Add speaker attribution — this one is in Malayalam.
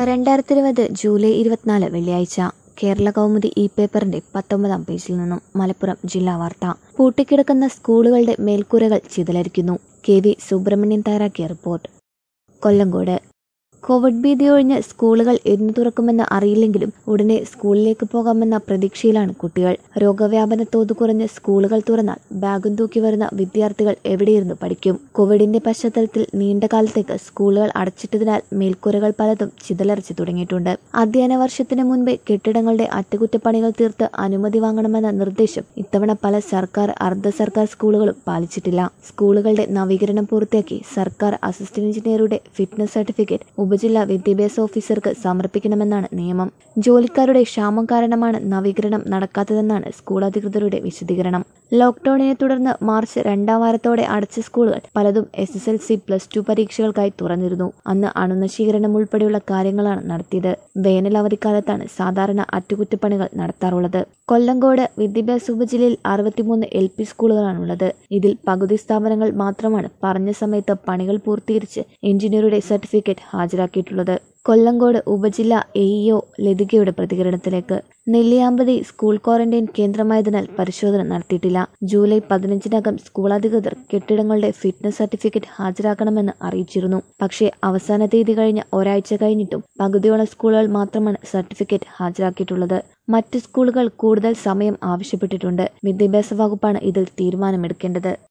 Speaker 1: രണ്ടായിരത്തി ഇരുപത് ജൂലൈ ഇരുപത്തിനാല് വെള്ളിയാഴ്ച കേരള കൗമുദി ഇ പേപ്പറിന്റെ പത്തൊമ്പതാം പേജിൽ നിന്നും മലപ്പുറം ജില്ലാ വാർത്ത പൂട്ടിക്കിടക്കുന്ന സ്കൂളുകളുടെ മേൽക്കൂരകൾ ചിതലരിക്കുന്നു കെ വി സുബ്രഹ്മണ്യൻ തയ്യാറാക്കിയ റിപ്പോർട്ട് കൊല്ലങ്കോട് കോവിഡ് ഭീതി ഒഴിഞ്ഞ് സ്കൂളുകൾ എന്ന് തുറക്കുമെന്ന് അറിയില്ലെങ്കിലും ഉടനെ സ്കൂളിലേക്ക് പോകാമെന്ന പ്രതീക്ഷയിലാണ് കുട്ടികൾ രോഗവ്യാപന തോത് കുറഞ്ഞ് സ്കൂളുകൾ തുറന്നാൽ ബാഗും തൂക്കി വരുന്ന വിദ്യാർത്ഥികൾ എവിടെയിരുന്ന് പഠിക്കും കോവിഡിന്റെ പശ്ചാത്തലത്തിൽ നീണ്ട കാലത്തേക്ക് സ്കൂളുകൾ അടച്ചിട്ടതിനാൽ മേൽക്കൂരകൾ പലതും ചിതലറിച്ചു തുടങ്ങിയിട്ടുണ്ട് അധ്യയന വർഷത്തിന് മുൻപേ കെട്ടിടങ്ങളുടെ അറ്റകുറ്റപ്പണികൾ തീർത്ത് അനുമതി വാങ്ങണമെന്ന നിർദ്ദേശം ഇത്തവണ പല സർക്കാർ അർദ്ധ സർക്കാർ സ്കൂളുകളും പാലിച്ചിട്ടില്ല സ്കൂളുകളുടെ നവീകരണം പൂർത്തിയാക്കി സർക്കാർ അസിസ്റ്റന്റ് എഞ്ചിനീയറുടെ ഫിറ്റ്നസ് സർട്ടിഫിക്കറ്റ് ഉപജില്ലാ വിദ്യാഭ്യാസ ഓഫീസർക്ക് സമർപ്പിക്കണമെന്നാണ് നിയമം ജോലിക്കാരുടെ ക്ഷാമം കാരണമാണ് നവീകരണം നടക്കാത്തതെന്നാണ് സ്കൂൾ അധികൃതരുടെ വിശദീകരണം ലോക്ഡൌണിനെ തുടർന്ന് മാർച്ച് രണ്ടാം വാരത്തോടെ അടച്ച സ്കൂളുകൾ പലതും S S L C plus two പരീക്ഷകൾക്കായി തുറന്നിരുന്നു അന്ന് അണുനശീകരണം ഉൾപ്പെടെയുള്ള കാര്യങ്ങളാണ് നടത്തിയത് വേനൽ അവധിക്കാലത്താണ് സാധാരണ അറ്റകുറ്റപ്പണികൾ നടത്താറുള്ളത് കൊല്ലങ്കോട് വിദ്യാഭ്യാസ ഉപജില്ലയിൽ അറുപത്തിമൂന്ന് എൽ പി സ്കൂളുകളാണുള്ളത് ഇതിൽ പകുതി സ്ഥാപനങ്ങൾ മാത്രമാണ് പറഞ്ഞ സമയത്ത് പണികൾ പൂർത്തീകരിച്ച് എഞ്ചിനീയറുടെ സർട്ടിഫിക്കറ്റ് ഹാജരാക്കിയിട്ടുള്ളത് കൊല്ലങ്കോട് ഉപജില്ല എഇഒ ലതികയുടെ പ്രതികരണത്തിലേക്ക് നെല്ലിയാമ്പതി സ്കൂൾ ക്വാറന്റൈൻ കേന്ദ്രമായതിനാൽ പരിശോധന നടത്തിയിട്ടില്ല ജൂലൈ പതിനഞ്ചിനകം സ്കൂൾ അധികൃതർ കെട്ടിടങ്ങളുടെ ഫിറ്റ്നസ് സർട്ടിഫിക്കറ്റ് ഹാജരാക്കണമെന്ന് അറിയിച്ചിരുന്നു പക്ഷേ അവസാന തീയതി കഴിഞ്ഞ ഒരാഴ്ച കഴിഞ്ഞിട്ടും പകുതിയോളം സ്കൂളുകൾ മാത്രമാണ് സർട്ടിഫിക്കറ്റ് ഹാജരാക്കിയിട്ടുള്ളത് മറ്റ് സ്കൂളുകൾ കൂടുതൽ സമയം ആവശ്യപ്പെട്ടിട്ടുണ്ട് വിദ്യാഭ്യാസ വകുപ്പാണ് ഇതിൽ തീരുമാനമെടുക്കേണ്ടത്